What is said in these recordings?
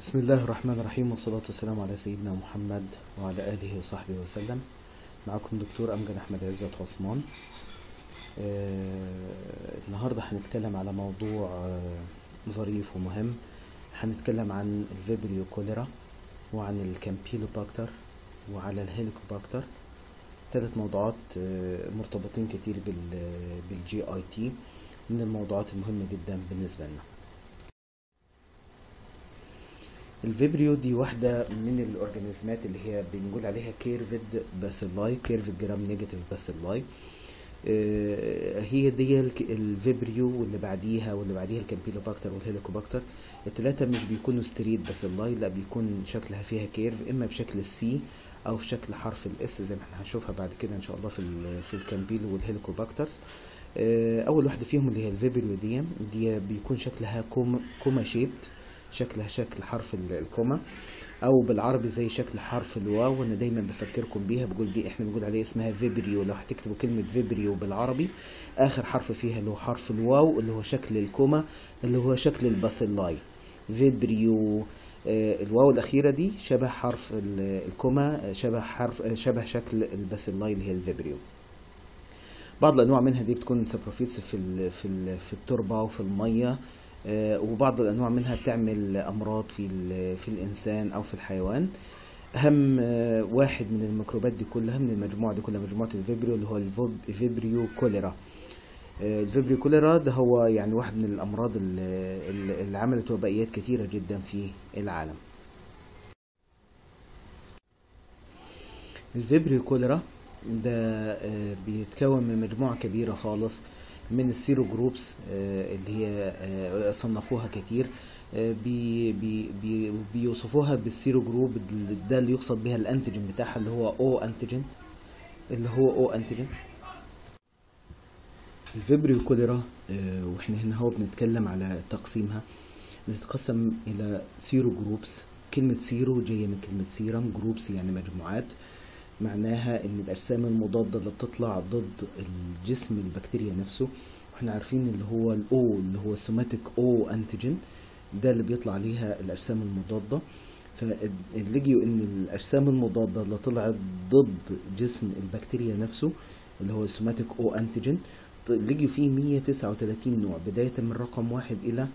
بسم الله الرحمن الرحيم والصلاة والسلام على سيدنا محمد وعلى آله وصحبه وسلم معكم دكتور أمجد أحمد عزت عثمان آه النهاردة هنتكلم على موضوع آه ظريف ومهم هنتكلم عن الفيبريو كوليرا وعن الكامبيلوباكتر وعلى الهيليكوباكتر ثلاث موضوعات آه مرتبطين كتير بال بالجي اي تي من الموضوعات المهمة جدا بالنسبة لنا الفيبريو دي واحدة من الأورجانيزمات اللي هي بنقول عليها كيرفد باسيلاي كيرفد جرام نيجاتيف باسيلاي هي دي الفيبريو واللي بعديها واللي بعديها الكامبيلوباكتر والهيليكوباكتر التلاتة مش بيكونوا ستريت باسيلاي لا بيكون شكلها فيها كيرف إما بشكل السي أو في شكل حرف الاس زي ما احنا هنشوفها بعد كده إن شاء الله في ال في الكامبيلو والهيليكوباكترز أول واحدة فيهم اللي هي الفيبريو دي دي بيكون شكلها كوما, كوما شيبت شكلها شكل حرف الكوما او بالعربي زي شكل حرف الواو انا دايما بفكركم بيها بقول دي احنا بنقول عليها اسمها فيبريو لو هتكتبوا كلمة فيبريو بالعربي اخر حرف فيها اللي هو حرف الواو اللي هو شكل الكوما اللي هو شكل الباسيلاي فيبريو آه الواو الاخيره دي شبه حرف الكوما شبه حرف شبه شكل الباسيلاي اللي هي الفيبريو بعض الانواع منها دي بتكون سابروفيتس في ال في ال في التربه وفي الميه آه وبعض الانواع منها بتعمل امراض في في الانسان او في الحيوان اهم آه واحد من الميكروبات دي كلها من المجموعه دي كلها مجموعه الفيبريو اللي هو الفيبريو كوليرا آه الفيبريو كوليرا ده هو يعني واحد من الامراض اللي, اللي عملت وبائيات كثيره جدا في العالم الفيبريو كوليرا ده بيتكون من مجموعه كبيره خالص من السيرو جروبس اللي هي صنفوها كتير بي بي بي بيوصفوها بالسيرو جروب ده اللي يقصد بها الانتيجين بتاعها اللي هو او انتيجين اللي هو او انتيجين الفيبريو كوليرا واحنا هنا هو بنتكلم على تقسيمها بتتقسم الى سيرو جروبس كلمة سيرو جاية من كلمة سيرم جروبس يعني مجموعات معناها ان الاجسام المضاده اللي بتطلع ضد الجسم البكتيريا نفسه واحنا عارفين اللي هو الاو اللي هو السوماتيك او انتيجين ده اللي بيطلع عليها الاجسام المضاده فلجيوا ان الاجسام المضاده اللي طلعت ضد جسم البكتيريا نفسه اللي هو السوماتيك او انتيجين لجيوا فيه 139 نوع بدايه من رقم واحد الى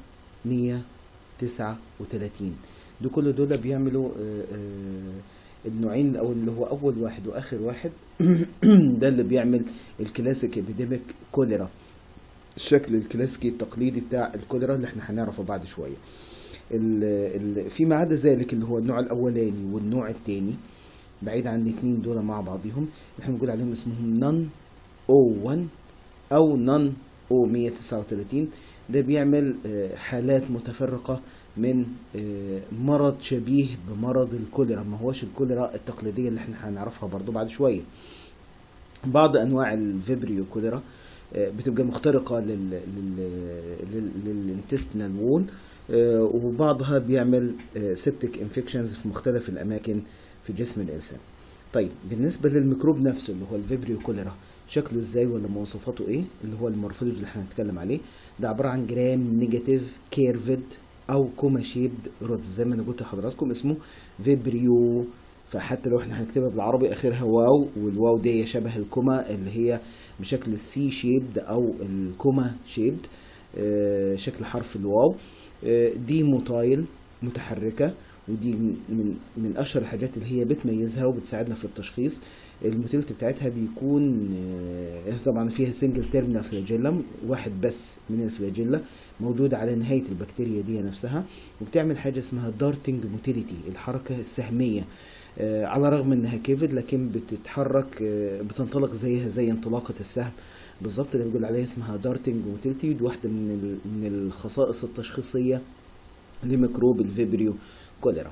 139 دول كل دول بيعملوا آآ آآ النوعين او اللي هو اول واحد واخر واحد ده اللي بيعمل الكلاسيك ابيديميك كوليرا الشكل الكلاسيكي التقليدي بتاع الكوليرا اللي احنا هنعرفه بعد شويه فيما عدا ذلك اللي هو النوع الاولاني والنوع الثاني بعيد عن الاثنين دول مع بعضهم احنا بنقول عليهم اسمهم نون او 1 او نون او 139 ده بيعمل حالات متفرقه من مرض شبيه بمرض الكوليرا ما هوش الكوليرا التقليدية اللي احنا هنعرفها برضو بعد شوية بعض انواع الفيبريو كوليرا بتبقى مخترقة للانتستينال وول وبعضها بيعمل سيبتيك انفكشنز في مختلف الاماكن في جسم الانسان طيب بالنسبة للميكروب نفسه اللي هو الفيبريو كوليرا شكله ازاي ولا مواصفاته ايه اللي هو المورفولوجي اللي احنا هنتكلم عليه ده عبارة عن جرام نيجاتيف كيرفد او كوما شيبد رود زي ما انا قلت لحضراتكم اسمه فيبريو فحتى لو احنا هنكتبها بالعربي اخرها واو والواو دي شبه الكوما اللي هي بشكل السي شيبد او الكوما شيبد اه شكل حرف الواو اه دي موتايل متحركه ودي من من اشهر الحاجات اللي هي بتميزها وبتساعدنا في التشخيص الموتيلتي بتاعتها بيكون اه طبعا فيها سنجل تيرمينال فلاجيلم واحد بس من الفلاجيلا موجودة على نهاية البكتيريا دي نفسها وبتعمل حاجة اسمها دارتنج موتيليتي الحركة السهمية آه على الرغم انها كيفد لكن بتتحرك آه بتنطلق زيها زي انطلاقة السهم بالظبط اللي بيقول عليها اسمها دارتنج موتيليتي ودي واحدة من من الخصائص التشخيصية لميكروب الفيبريو كوليرا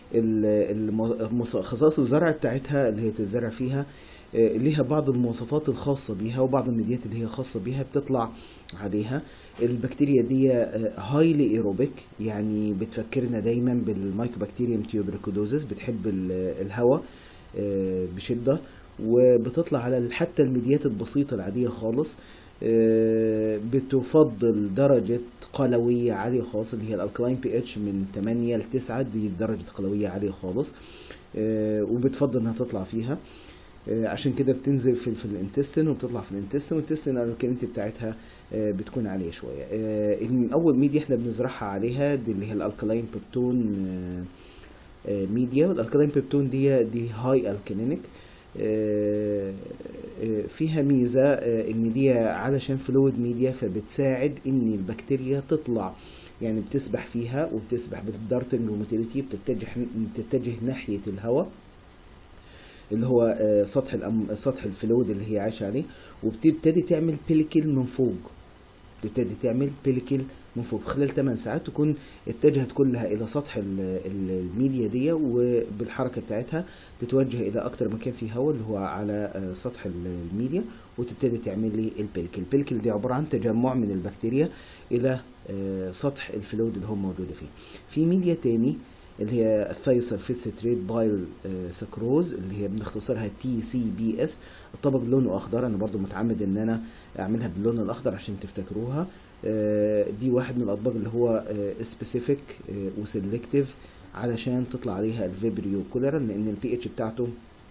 خصائص الزرع بتاعتها اللي هي تتزرع فيها آه ليها بعض المواصفات الخاصة بيها وبعض الميديات اللي هي خاصة بيها بتطلع عليها البكتيريا دي هايلي ايروبيك يعني بتفكرنا دايما بالمايكوبكتيريوم تيوبركلوزس بتحب الهواء بشده وبتطلع على حتى الميديات البسيطه العاديه خالص آه، بتفضل درجة قلوية عالية خالص اللي هي الالكلاين بي اتش من 8 ل 9 دي درجة قلوية عالية خالص آه، وبتفضل انها تطلع فيها آه، عشان كده بتنزل في في الانتستين وبتطلع في الانتستين والانتستين الكلمتي بتاعتها آه، بتكون عالية شوية آه، إن أول ميديا احنا بنزرعها عليها دي اللي هي الالكلاين بيبتون آه، آه، ميديا والالكلاين بيبتون دي دي هاي الكالينيك آه، آه، فيها ميزة آه، ان دي علشان فلويد ميديا فبتساعد ان البكتيريا تطلع يعني بتسبح فيها وبتسبح بالدارتنج وموتيليتي بتتجه بتتجه ناحية الهواء اللي هو آه، سطح الأم... سطح الفلويد اللي هي عايشة عليه وبتبتدي تعمل بيليكل من فوق تبتدي تعمل بيليكل من فوق خلال 8 ساعات تكون اتجهت كلها الى سطح ال- ال- الميديا دي وبالحركه بتاعتها تتوجه الى اكتر مكان فيه هواء اللي هو على آه، سطح ال- الميديا وتبتدي تعمل لي البيليكل البيليكل دي عباره عن تجمع من البكتيريا الى آه، سطح الفلويد اللي هم موجوده فيه في ميديا تاني اللي هي الثايوسلفيت ستريت بايل آه، سكروز اللي هي بنختصرها تي سي بي اس الطبق لونه اخضر انا برضو متعمد ان انا اعملها باللون الاخضر عشان تفتكروها آه، دي واحد من الاطباق اللي هو سبيسيفيك وسيلكتيف علشان تطلع عليها الفيبريو كوليرا لان البي اتش بتاعته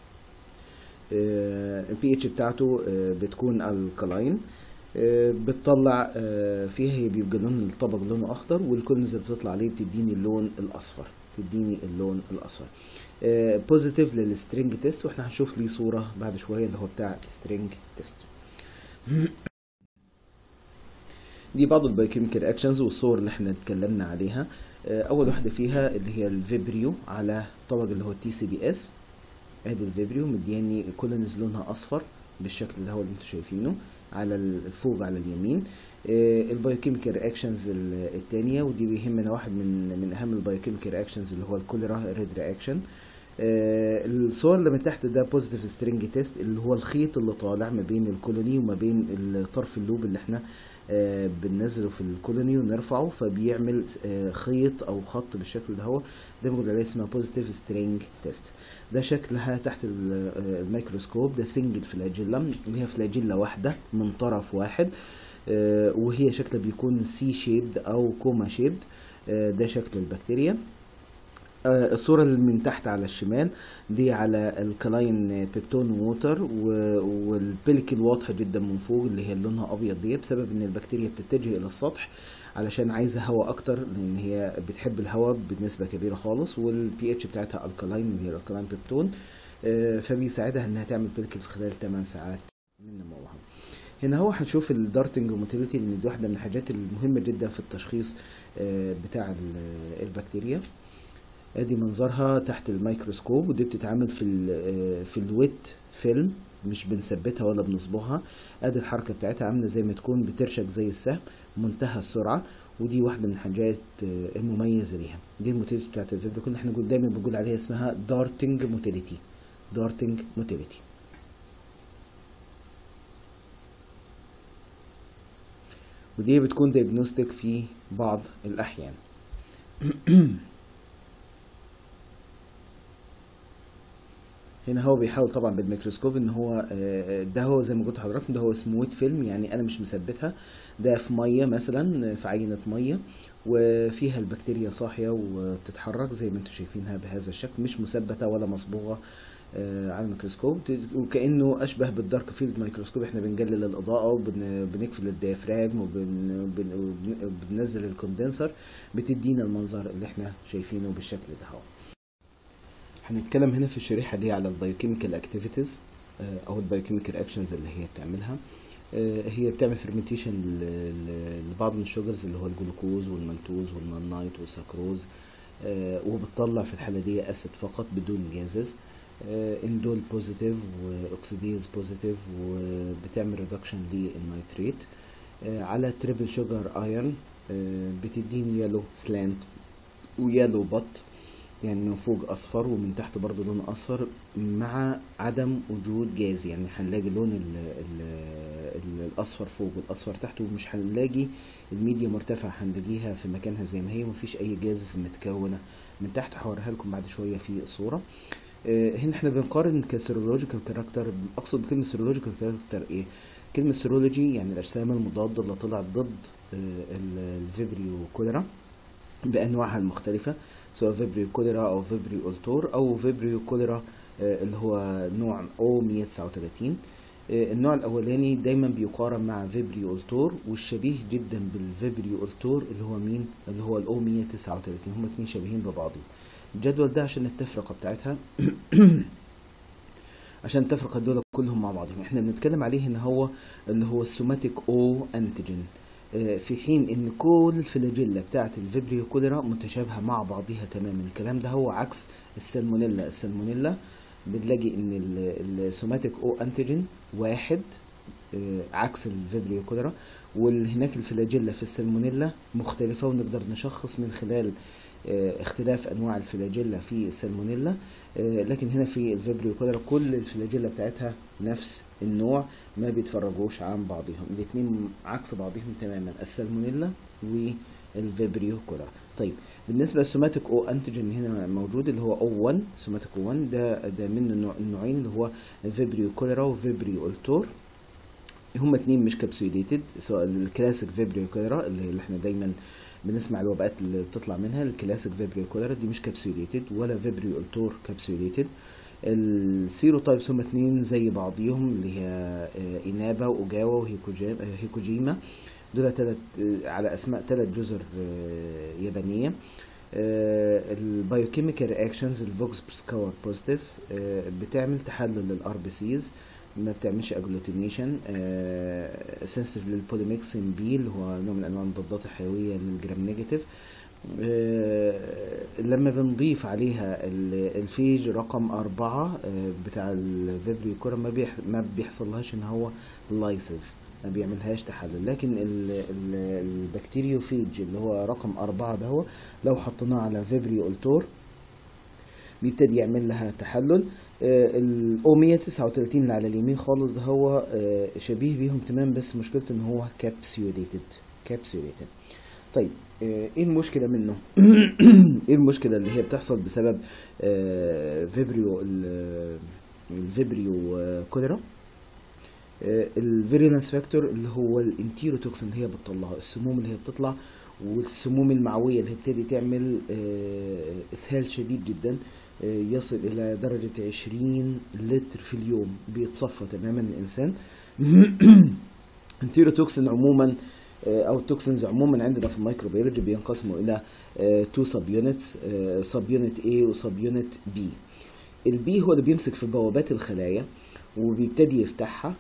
البي اتش بتاعته آه، بتكون الكلاين آه، بتطلع آه، فيها هي بيبقى لون الطبق لونه اخضر والكولنز اللي بتطلع عليه بتديني اللون الاصفر تديني اللون الاصفر بوزيتيف للسترينج تيست واحنا هنشوف ليه صوره بعد شويه اللي هو بتاع السترينج تيست دي بعض البايوكيميكال اكشنز والصور اللي احنا اتكلمنا عليها آه، اول واحده فيها اللي هي الفيبريو على طبق اللي هو التي سي بي اس ادي الفيبريو مدياني كولونز لونها اصفر بالشكل اللي هو اللي انتوا شايفينه على الفوق على اليمين البايوكيميكال رياكشنز الثانيه ودي بيهمنا واحد من من اهم البايوكيميكال رياكشنز اللي هو الكوليرا ريد رياكشن الصور اللي من تحت ده بوزيتيف سترينج تيست اللي هو الخيط اللي طالع ما بين الكولوني وما بين طرف اللوب اللي احنا آه، بننزله في الكولوني ونرفعه فبيعمل آه، خيط او خط بالشكل ده هو ده موجود عليه اسمها بوزيتيف سترينج تيست ده شكلها تحت ال- آه، الميكروسكوب ده سنجل فلاجيلا اللي هي فلاجيلا واحدة من طرف واحد آه، وهي شكلها بيكون سي شيبد او كوما شيبد ده شكل البكتيريا آه، الصورة اللي من تحت على الشمال دي على الكلاين بيبتون ووتر و- والبيليكل واضحة جدا من فوق اللي هي لونها أبيض دي بسبب إن البكتيريا بتتجه إلى السطح علشان عايزة هواء أكتر لأن هي بتحب الهواء بنسبة كبيرة خالص والبي اتش بتاعتها الكلاين اللي هي الكلاين بيبتون آه، فبيساعدها إنها تعمل بيليكل في خلال 8 ساعات من نموها هنا هو هنشوف الدارتنج موتيليتي لان دي واحده من الحاجات المهمه جدا في التشخيص آه، بتاع ال- البكتيريا ادي منظرها تحت الميكروسكوب ودي بتتعمل في ال في الويت فيلم مش بنثبتها ولا بنصبغها ادي الحركه بتاعتها عامله زي ما تكون بترشق زي السهم منتهى السرعه ودي واحده من الحاجات آه، المميزه ليها دي الموتيليتي بتاعت الفيديو كنا احنا دايما بنقول عليها اسمها دارتنج موتيليتي دارتنج موتيليتي ودي بتكون ديagnostic في بعض الأحيان هنا هو بيحاول طبعا بالميكروسكوب ان هو آه، ده هو زي ما قلت لحضراتكم ده هو اسمه ويت فيلم يعني انا مش مثبتها ده في ميه مثلا في عينه ميه وفيها البكتيريا صاحيه وبتتحرك زي ما انتم شايفينها بهذا الشكل مش مثبته ولا مصبوغه آه، على الميكروسكوب وكانه اشبه بالدارك فيلد ميكروسكوب احنا بنقلل الاضاءه وبنقفل الديافراجم وبننزل الكوندنسر بتدينا المنظر اللي احنا شايفينه بالشكل ده هو هنتكلم هنا في الشريحه دي على البايوكيميكال اكتيفيتيز او البايوكيميكال اكشنز اللي هي بتعملها آه، هي بتعمل فيرمنتيشن لبعض من الشوجرز اللي هو الجلوكوز والمالتوز والمانايت والسكروز آه، وبتطلع في الحاله دي اسيد فقط بدون جازز اندول بوزيتيف واكسيديز بوزيتيف وبتعمل ريدكشن للنيتريت آه، على تريبل شوجر ايرون بتديني يالو سلانت ويالو بط يعني من فوق اصفر ومن تحت برضه لون اصفر مع عدم وجود جاز يعني هنلاقي لون ال ال ال الاصفر فوق والاصفر تحت ومش هنلاقي الميديا مرتفع هنلاقيها في مكانها زي ما هي مفيش اي جاز متكونه من تحت هوريها لكم بعد شويه في الصوره آه، هنا احنا بنقارن كسيرولوجيكال كاركتر اقصد بكلمه سيرولوجيكال كاركتر ايه كلمة سيرولوجي يعني الأجسام المضادة اللي طلعت ضد آه، ال- الفيبريو كوليرا بأنواعها المختلفة سواء فيبريو كوليرا أو فيبريو أولتور أو فيبريو كوليرا آه، اللي هو نوع O 139 آه، النوع الأولاني دايما بيقارن مع فيبريو أولتور والشبيه جدا بالفيبريو أولتور اللي هو مين؟ اللي هو الأو 139 هما اتنين شبيهين ببعضهم الجدول ده عشان التفرقة بتاعتها عشان التفرقة دول كلهم مع بعضهم احنا بنتكلم عليه ان هو اللي هو السوماتيك او انتيجين آه، في حين ان كل الفلاجيلا بتاعت الفيبريو كوليرا متشابهة مع بعضها تماما الكلام ده هو عكس السالمونيلا السالمونيلا بنلاقي ان ال- السوماتيك او انتيجين واحد آه، عكس الفيبريو كوليرا وهناك الفلاجيلا في السالمونيلا مختلفة ونقدر نشخص من خلال آه، اختلاف انواع الفلاجيلا في السالمونيلا آه، لكن هنا في الفيبريو كوليرا كل الفلاجيلا بتاعتها نفس النوع ما بيتفرجوش عن بعضهم الاثنين عكس بعضهم تماما السالمونيلا والفيبريو كوليرا طيب بالنسبه للسوماتيك او انتيجين هنا موجود اللي هو او 1 سوماتيك او 1 ده ده منه النوع- النوعين اللي هو الفيبريو كوليرا وفيبريو اولتور هما اتنين مش كابسوليتد سواء الكلاسيك فيبريو كوليرا اللي اللي احنا دايما بنسمع الوباءات اللي بتطلع منها الكلاسيك فيبريو كوليرا دي مش كابسوليتد ولا فيبريو التور كابسوليتد السيرو تايبس هما اتنين زي بعضيهم اللي هي آه، إنابا وأوجاوا وهيكوجيما آه، هيكوجيما دول تلات آه، على أسماء تلات جزر آه، يابانية البايوكيميكال رياكشنز الفوكس سكور بوزيتيف بتعمل تحلل للار بي سيز ما بتعملش اجلوتينيشن سنسيتيف للبوليميكسين بي اللي هو نوع من انواع المضادات الحيويه للجرام نيجاتيف آه، لما بنضيف عليها ال- الفيج رقم أربعة آه، بتاع الفيبريو كورا ما بيح ما بيحصلهاش ان هو لايسز ما بيعملهاش تحلل لكن ال- ال- البكتيريوفيج اللي هو رقم أربعة ده هو لو حطيناه على فيبريو أولتور بيبتدي يعمل لها تحلل الاو 139 اللي على اليمين خالص ده هو آه، شبيه بيهم تمام بس مشكلته ان هو كابسيوليتد كابسيوليتد طيب آه، ايه المشكله منه ايه المشكله اللي هي بتحصل بسبب آه، فيبريو ال- الفيبريو آه، كوليرا الفيريلانس فاكتور اللي هو الانتيروتوكسين اللي هي بتطلعه السموم اللي هي بتطلع والسموم المعوية اللي هي بتبتدي تعمل آه، إسهال شديد جدا آه، يصل إلى درجة 20 لتر في اليوم بيتصفى تماما الإنسان التيروتوكسين عموما آه، او التوكسينز عموما عندنا في الميكروبيولوجي بينقسموا الى تو سب يونتس سب يونت A وسب يونت B البي هو اللي بيمسك في بوابات الخلايا وبيبتدي يفتحها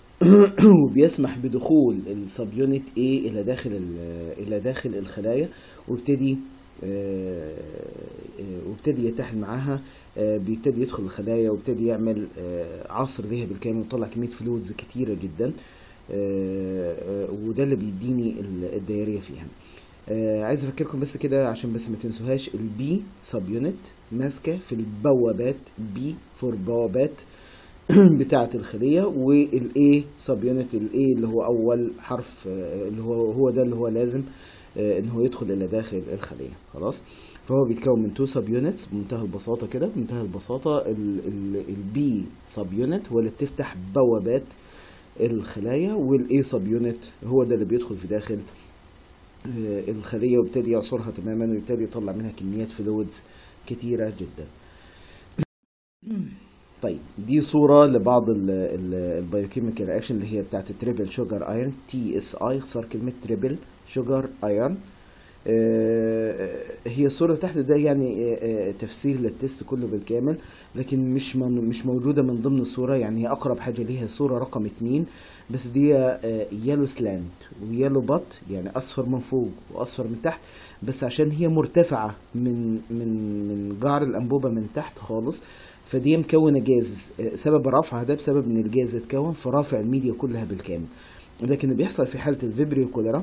وبيسمح بدخول السب يونت A الى داخل ال- الى داخل الخلايا ويبتدي آه، آه، وابتدي يتحد معاها آه، بيبتدي يدخل الخلايا وابتدي يعمل آه، عصر ليها بالكامل ويطلع كميه فلويدز كتيره جدا آه، آه، وده اللي بيديني ال- الدايريه فيها آه، عايز افكركم بس كده عشان بس ما تنسوهاش البي سب يونت ماسكه في البوابات بي فور بوابات بتاعه الخليه والاي سب يونت الاي اللي هو اول حرف آه، اللي هو هو ده اللي هو لازم آه، ان هو يدخل الى داخل الخليه خلاص فهو بيتكون من تو سب يونتس بمنتهى البساطه كده بمنتهى البساطه البي سب يونت هو اللي بتفتح بوابات الخلايا والاي سب يونت هو ده اللي بيدخل في داخل آه، الخليه ويبتدي يعصرها تماما ويبتدي يطلع منها كميات فلويدز كتيره جدا طيب دي صورة لبعض البايوكيميكال رياكشن اللي هي بتاعت التريبل شوجر ايرون تي اس اي اختصار كلمة تريبل شوجر ايرون هي الصورة تحت ده يعني آه، آه، تفسير للتست كله بالكامل لكن مش من مش موجودة من ضمن الصورة يعني هي أقرب حاجة ليها صورة رقم اتنين بس دي يالو سلانت ويالو بط يعني أصفر من فوق وأصفر من تحت بس عشان هي مرتفعة من من من جعر الأنبوبة من تحت خالص فدي مكونة جاز آه، سبب رفعها ده بسبب إن الجاز اتكون فرافع الميديا كلها بالكامل لكن اللي بيحصل في حالة الفيبريو كوليرا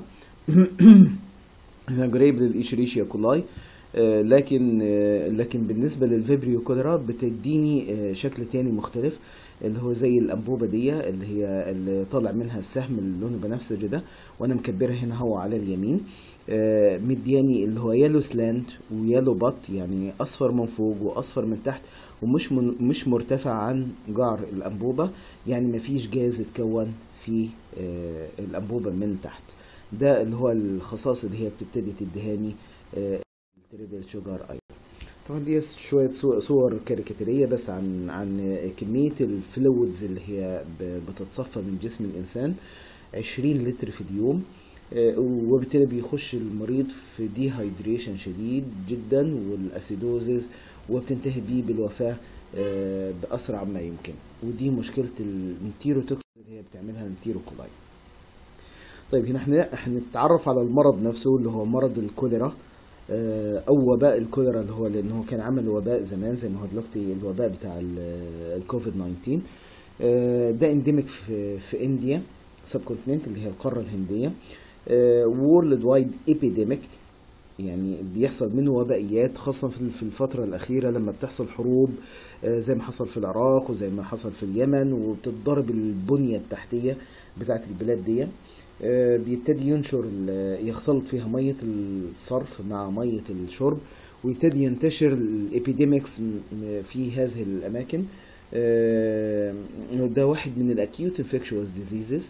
هنا قريب للإيشريشيا كولاي آه، لكن آه، لكن بالنسبة للفيبريو كوليرا بتديني آه، شكل تاني مختلف اللي هو زي الأنبوبة دي اللي هي اللي طالع منها السهم اللي لونه بنفسجي ده وأنا مكبرها هنا هو على اليمين آه، مدياني اللي هو يالو سلاند ويالو بط يعني أصفر من فوق وأصفر من تحت ومش من مش مرتفع عن جعر الأنبوبة يعني مفيش جاز اتكون في آه، الانبوبه من تحت ده اللي هو الخصائص اللي هي بتبتدي تدهاني التريبل شوجر اي طبعا دي شويه صو- صور كاريكاتيريه بس عن عن كميه الفلويدز اللي هي ب- بتتصفى من جسم الانسان 20 لتر في اليوم آه، وبالتالي بيخش المريض في دي هايدريشن شديد جدا والاسيدوزز وبتنتهي بيه بالوفاه آه، باسرع ما يمكن ودي مشكله الانتيروتوكسين اللي هي بتعملها الانتيروكولاي طيب هنا احنا هنتعرف على المرض نفسه اللي هو مرض الكوليرا آه، او وباء الكوليرا اللي هو لانه كان عمل وباء زمان زي ما هو دلوقتي الوباء بتاع ال- الكوفيد 19 آه، ده انديميك في في انديا سب كونتيننت اللي هي القاره الهنديه وورلد وايد ايبيديميك يعني بيحصل منه وبائيات خاصة في في الفترة الأخيرة لما بتحصل حروب آه، زي ما حصل في العراق وزي ما حصل في اليمن وبتتضرب البنية التحتية بتاعت البلاد دي آه، بيبتدي ينشر ال- يختلط فيها مية الصرف مع مية الشرب ويبتدي ينتشر الابيديميكس في هذه الأماكن آه، ده واحد من الأكيوت انفكشوس ديزيزز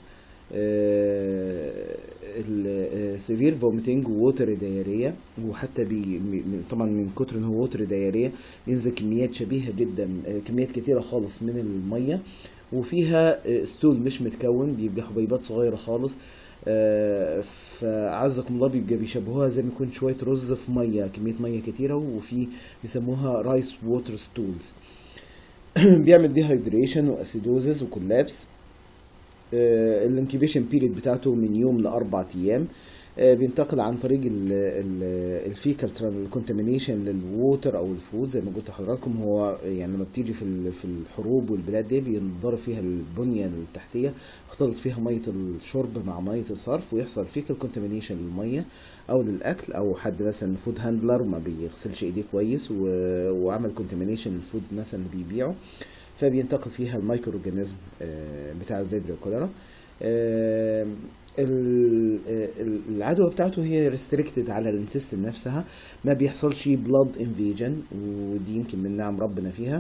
السيفير فوميتنج ووتر دايريا وحتى بي م- طبعا من كتر ان هو ووتر دايريا ينزل كميات شبيهه جدا آه، كميات كتيره خالص من الميه وفيها آه، ستول مش متكون بيبقى حبيبات صغيره خالص آه، فعزكم الله بيبقى بيشبهوها زي ما يكون شويه رز في ميه كميه ميه كتيره وفي بيسموها رايس ووتر ستولز بيعمل ديهايدريشن واسيدوزز وكولابس الانكيبيشن بيريد بتاعته من يوم لاربع ايام آه، بينتقل عن طريق الفيكال كونتامينيشن للووتر او الفود زي ما قلت لحضراتكم هو يعني لما بتيجي في ال- في الحروب والبلاد دي بينضرب فيها البنيه التحتيه اختلط فيها ميه الشرب مع ميه الصرف ويحصل فيكال كونتامينيشن للميه او للاكل او حد مثلا فود هاندلر ما بيغسلش ايديه كويس و- وعمل كونتامينيشن للفود مثلا اللي بيبيعه فبينتقل فيها المايكرو اورجانيزم آه، بتاع الفيبريو كوليرا آه، ال- ال- العدوى بتاعته هي ريستريكتد على الانتستين نفسها ما بيحصلش بلاد انفيجن ودي يمكن من نعم ربنا فيها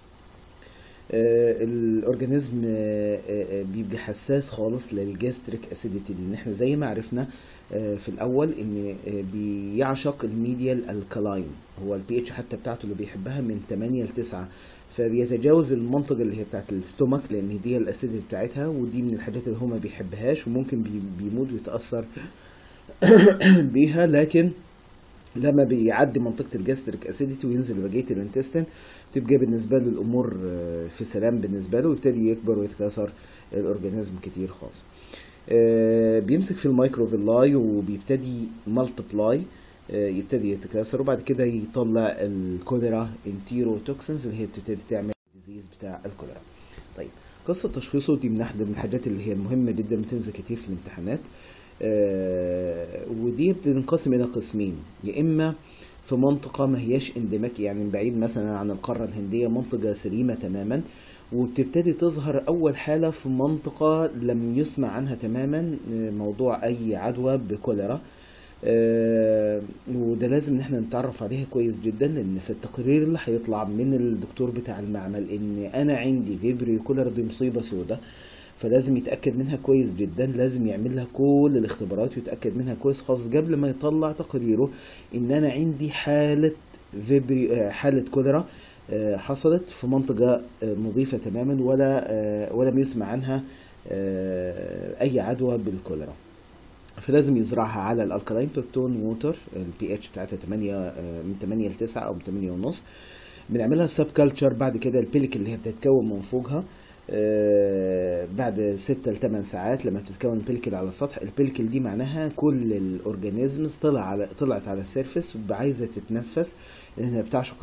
آه، الاورجانيزم آه، آه، بيبقى حساس خالص للجاستريك اسيديتي لان احنا زي ما عرفنا آه، في الاول ان آه، بيعشق الميديال الكلاين هو البي اتش حتى بتاعته اللي بيحبها من 8 ل 9 فبيتجاوز المنطقة اللي هي بتاعت الاستومك لان دي الاسيديتي بتاعتها ودي من الحاجات اللي هو ما بيحبهاش وممكن بي- بيموت ويتاثر بيها لكن لما بيعدي منطقة الجاستريك اسيديتي وينزل لبقية الانتستين تبقى بالنسبة له الأمور آه، في سلام بالنسبة له ويبتدي يكبر ويتكاثر الأورجانيزم كتير خالص آه، بيمسك في الميكروفيلاي وبيبتدي مالتبلاي يبتدي يتكاثر وبعد كده يطلع الكوليرا انتيروتوكسنز اللي هي بتبتدي تعمل الديزيز بتاع الكوليرا طيب قصة تشخيصه دي من أحد الحاجات اللي هي المهمة جدا بتنزل كتير في الامتحانات آه، ودي بتنقسم إلى قسمين يا إما في منطقة ما هياش اندماج يعني بعيد مثلا عن القارة الهندية منطقة سليمة تماما وبتبتدي تظهر أول حالة في منطقة لم يسمع عنها تماما آه، موضوع أي عدوى بكوليرا آه، وده لازم ان احنا نتعرف عليها كويس جدا لان في التقرير اللي هيطلع من الدكتور بتاع المعمل ان انا عندي فيبريو كولر دي مصيبه سوداء فلازم يتاكد منها كويس جدا لازم يعمل لها كل الاختبارات ويتاكد منها كويس خالص قبل ما يطلع تقريره ان انا عندي حاله فيبري آه، حاله كوليرا آه، حصلت في منطقه آه، نظيفه تماما ولا آه، ولم يسمع عنها آه، اي عدوى بالكوليرا فلازم يزرعها على الالكالاين بيبتون ووتر البي اتش بتاعتها 8 آه، من 8 ل 9 او 8 ونص بنعملها بسب كلتشر بعد كده البيليك اللي هي بتتكون من فوقها آه، بعد 6 ل 8 ساعات لما بتتكون البيلكل على السطح البيلكل دي معناها كل الاورجانيزمز طلع على طلعت على السيرفس وعايزه تتنفس لانها بتعشق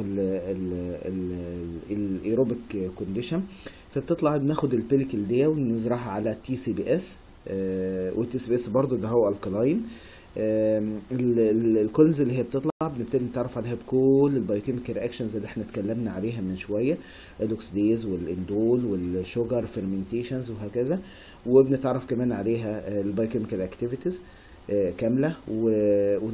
الايروبيك كونديشن فبتطلع بناخد البيلكل دي ونزرعها على تي سي بي اس والتي سي بي اس برضه ده هو الكلاين الكولز اللي هي بتطلع بنبتدي نتعرف عليها بكل البايوكيميكال رياكشنز اللي احنا اتكلمنا عليها من شويه الاكسديز والاندول والشوجر فيرمنتيشنز وهكذا وبنتعرف كمان عليها البايوكيميكال اكتيفيتيز كامله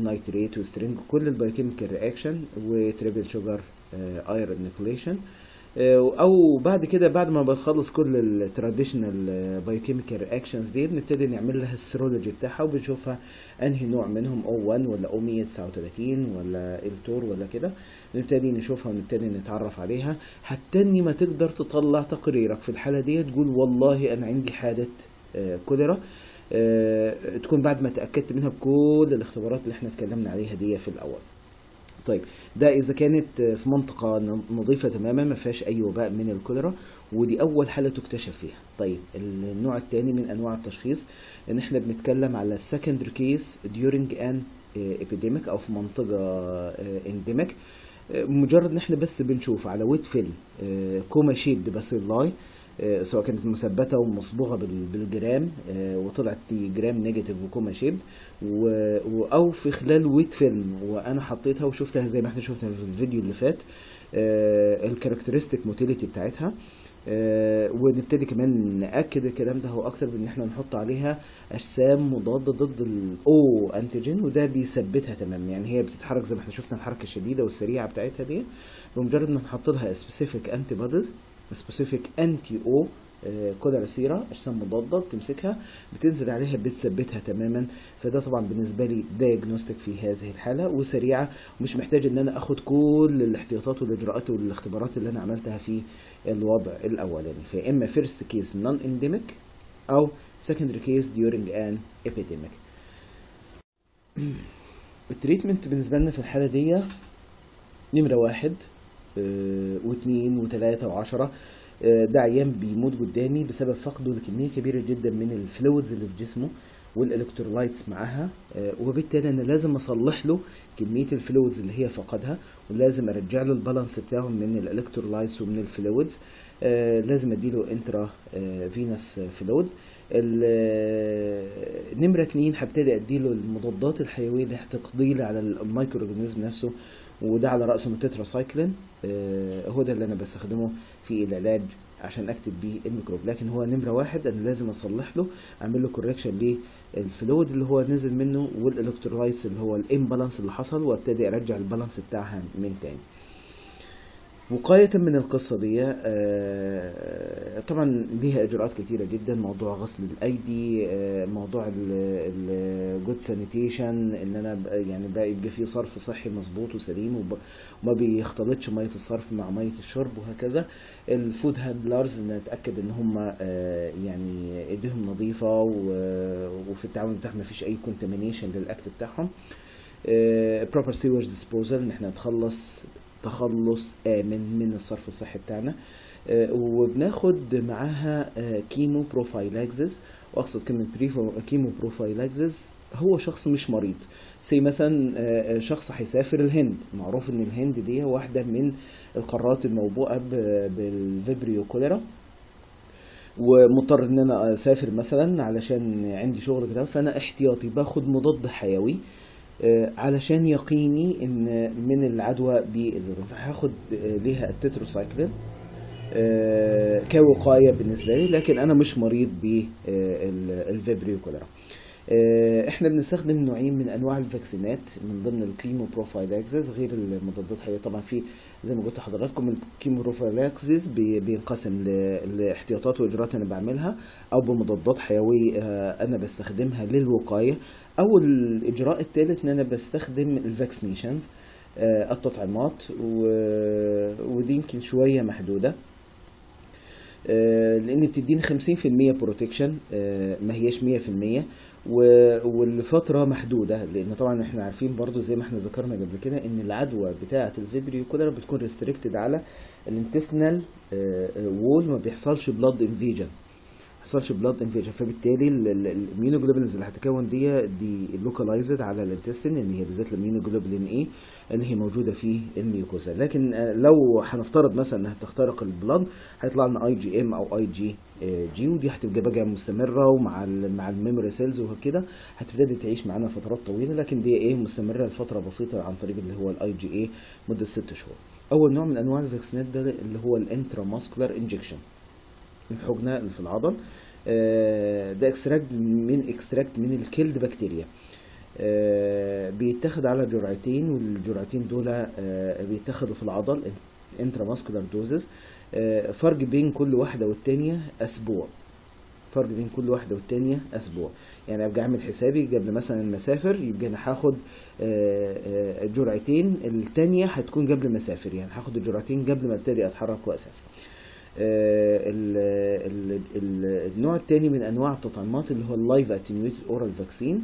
والنيتريت والسترينج كل البايوكيميكال رياكشن وتريبل شوجر ايرون نيكليشن آه، او بعد كده بعد ما بنخلص كل التراديشنال بايوكيميكال رياكشنز دي بنبتدي نعمل لها السيرولوجي بتاعها وبنشوفها انهي نوع منهم او 1 ولا او 139 ولا التور ولا كده نبتدي نشوفها ونبتدي نتعرف عليها حتى اني ما تقدر تطلع تقريرك في الحاله دي تقول والله انا عندي حاله آه، كوليرا آه، تكون بعد ما تاكدت منها بكل الاختبارات اللي احنا اتكلمنا عليها دي في الاول طيب ده اذا كانت في منطقه نظيفه تماما ما فيهاش اي وباء من الكوليرا ودي اول حاله تكتشف فيها طيب النوع الثاني من انواع التشخيص ان احنا بنتكلم على secondary كيس during an epidemic او في منطقه endemic مجرد ان احنا بس بنشوف على ويت فيلم كوما شيبد باسيلاي آه، سواء كانت مثبته ومصبوغه بال- بالجرام آه، وطلعت جرام نيجاتيف وكوما شيب و- و- او في خلال ويت فيلم وانا حطيتها وشفتها زي ما احنا شفنا في الفيديو اللي فات الكاركترستيك موتيليتي بتاعتها آه، ونبتدي كمان ناكد الكلام ده هو اكتر بان احنا نحط عليها اجسام مضاده ضد الاو انتيجين وده بيثبتها تماما يعني هي بتتحرك زي ما احنا شفنا الحركه الشديده والسريعه بتاعتها دي بمجرد ما نحط لها سبيسيفيك انتي بوديز سبيسيفيك انتي او كودر سيرة اجسام مضاده بتمسكها بتنزل عليها بتثبتها تماما فده طبعا بالنسبه لي دايجنوستيك في هذه الحاله وسريعه ومش محتاج ان انا اخد كل الاحتياطات والاجراءات والاختبارات اللي انا عملتها في الوضع الاولاني فاما فيرست كيس نون انديميك او secondary case during an epidemic التريتمنت بالنسبه لنا في الحاله دي نمره واحد آه، واثنين وثلاثة وعشرة آه، ده عيان بيموت قدامي بسبب فقده لكمية كبيرة جدا من الفلويدز اللي في جسمه والالكترولايتس معاها آه، وبالتالي انا لازم اصلح له كمية الفلويدز اللي هي فقدها ولازم ارجع له البالانس بتاعه من الالكترولايتس ومن الفلويدز آه، لازم اديله انترا فينس فلويد نمرة اتنين هبتدي اديله المضادات الحيوية اللي هتقضي لي على المايكرو اورجانيزم نفسه وده على رأسهم التتراسايكلين آه، هو ده اللي انا بستخدمه في العلاج عشان اكتب بيه الميكروب لكن هو نمرة واحد انا لازم اصلح له اعمل له كوركشن للفلويد اللي هو نزل منه والالكترولايتس اللي هو الامبالانس اللي حصل وابتدي ارجع البالانس بتاعها من تاني وقاية من القصة دي آه، طبعا ليها إجراءات كتيرة جدا موضوع غسل الأيدي آه، موضوع الجود سانيتيشن إن أنا ب- يعني بقى يبقى فيه صرف صحي مظبوط وسليم وب- وما بيختلطش مية الصرف مع مية الشرب وهكذا الفود هاندلرز ان اتاكد ان هم آه، يعني ايديهم نظيفه و- وفي التعامل بتاعهم مفيش اي كونتامينيشن للاكل بتاعهم بروبر سيوج ديسبوزال ان احنا نتخلص تخلص امن من الصرف الصحي بتاعنا آه، وبناخد معاها كيمو بروفايلاكسس واقصد كلمه بريفو- كيمو بروفايلاكسس هو شخص مش مريض زي مثلا آه، آه، شخص هيسافر الهند معروف ان الهند دي واحده من القارات الموبوءه ب- بالفيبريو كوليرا ومضطر ان انا اسافر مثلا علشان عندي شغل كده فانا احتياطي باخد مضاد حيوي آه، علشان يقيني ان من العدوى بالفيروس هاخد آه، ليها التتروسايكلين آه، كوقايه بالنسبه لي لكن انا مش مريض بالفيبريو كوليرا آه، احنا بنستخدم نوعين من انواع الفاكسينات من ضمن الكيمو بروفايلاكسس غير المضادات الحيويه طبعا في زي ما قلت لحضراتكم الكيمو بروفايلاكسس بي- بينقسم ل- لاحتياطات واجراءات انا بعملها او بمضادات حيويه آه، انا بستخدمها للوقايه او الاجراء الثالث ان انا بستخدم الفاكسينيشنز التطعيمات و- ودي يمكن شويه محدوده آه، لان بتديني 50% بروتكشن ما هياش 100% و- والفتره محدوده لان طبعا احنا عارفين برضو زي ما احنا ذكرنا قبل كده ان العدوى بتاعه الفيبريو كوليرا بتكون ريستريكتد على الانتستينال وول ما بيحصلش بلاد انفيجن حصلش بلاد انفيجن فبالتالي الاميونوجلوبولينز اللي هتكون دي دي لوكالايزد على الانتستين اللي هي بالذات الاميونوجلوبولين ايه اللي هي موجوده في الميوكوزا لكن آه، لو هنفترض مثلا انها تخترق البلاد هيطلع لنا اي جي ام او اي جي جي ودي هتبقى بقى مستمره ومع ال مع الميموري سيلز وكده هتبتدي تعيش معانا فترات طويله لكن دي ايه مستمره لفتره بسيطه عن طريق اللي هو الاي جي اي مده ست شهور اول نوع من انواع الفاكسينات ده اللي هو الانترا ماسكولار انجكشن الحقنه اللي في العضل آه، ده اكستراكت من اكستراكت من الكيلد بكتيريا آه، بيتاخد على جرعتين والجرعتين دول آه، بيتاخدوا في العضل انترا ماسكولار دوزز آه، فرق بين كل واحدة والتانية أسبوع فرق بين كل واحدة والتانية أسبوع يعني أبقى أعمل حسابي قبل مثلا المسافر يبقى أنا هاخد آه، آه، جرعتين التانية هتكون قبل ما أسافر يعني هاخد الجرعتين قبل ما أبتدي أتحرك وأسافر آه، ال- ال- ال- النوع التاني من أنواع التطعيمات اللي هو اللايف اتنيويتد اورال فاكسين